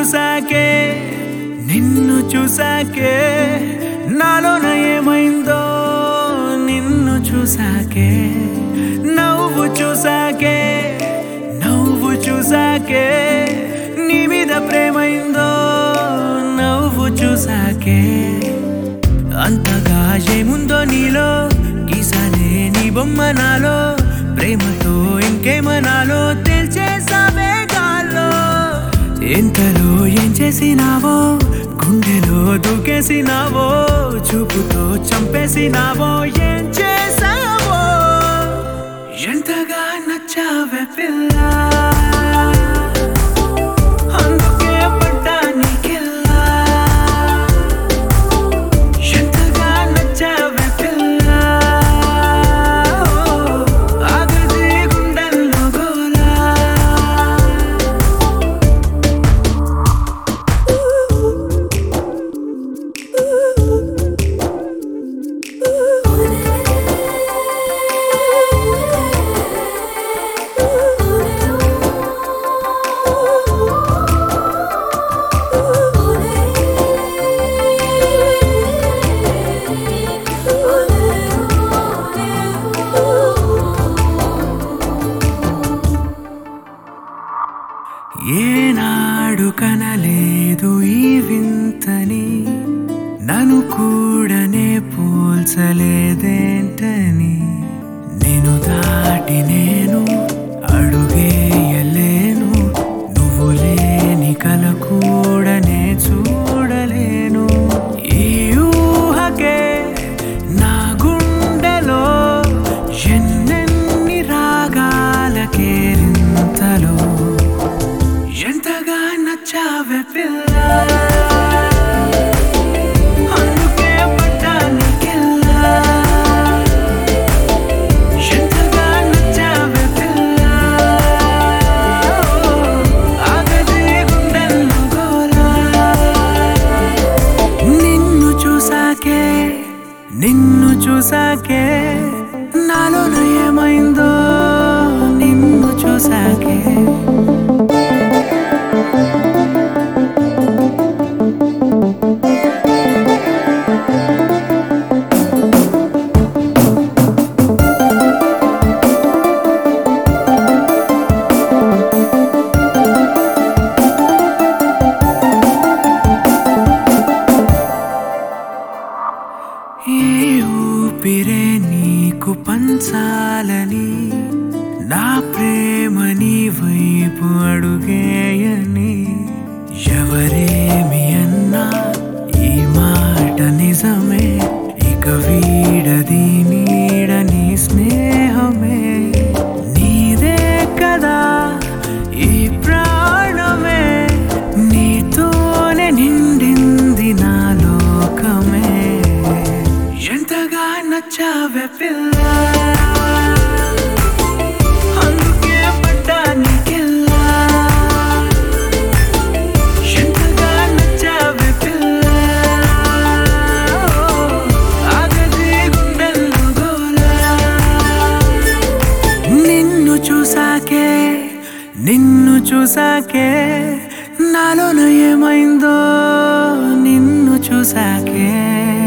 చూసాకే నిన్ను చూసాకే నాలోన ఏమైందో నిన్ను చూసాకే నవ్వు చూసాకే నవ్వు చూసాకే నీ మీద ప్రేమైందో నవ్వు చూసాకే అంతగా ఏముందో నీలో గీసానే నీ బొమ్మ నాలో ప్రేమతో ఇంకేమనాలో తెలిచేసావే గాల్లో ఎంతలో ఏం చేసినావో గుండెలో దూకేసినావో చూపుతో చంపేసినావో ఏం చేసావో ఎంతగా నచ్చావే పిల్ల అందుకే పడ్డా నీకెల్లా ఎంతగా నచ్చావే పిల్ల ఆగది గుండెల్లో గోలా ఏనాడు కనలేదు ఈ వింతని నన్ను కూడానే పోల్చలేదేంటని నేను దాటి నేను అడుగేయలేను నువ్వు లేని కల కూడానే చూడలేను ఈ ఊహకే నా గుండెలో ఎన్నెన్ని రాగాలకేరింతలో ఎంతగా నచ్చావే పిల్ల అందుకే పడ్డా నీకెల్లా ఎంతగా నచ్చావే పిల్ల ఆగది గుండెల్లో గోలా నిన్ను చూసాకే నిన్ను చూసాకే నాలోన ఏమైందో నిన్ను చూసాకే ఏ ఊపిరే నీకు పంచాలని నా ప్రేమని వైపు అడుగేయని ఎవరేమి అన్నా ఈ మాట నిజమే ఇక వీడది నీడని స్నేహమే నీదే కదా ఈ ప్రాణమే నీతోనే నిండింది నా లోకమే ఎంతగా నచ్చావే పిల్ల అందుకే పడ్డా నీకెల్లా ఎంతగా నచ్చావే పిల్ల ఆగది గుండెల్లో గోలా నిన్ను చూసాకే నిన్ను చూసాకే నాలోన ఏమైందో నిన్ను చూసాకే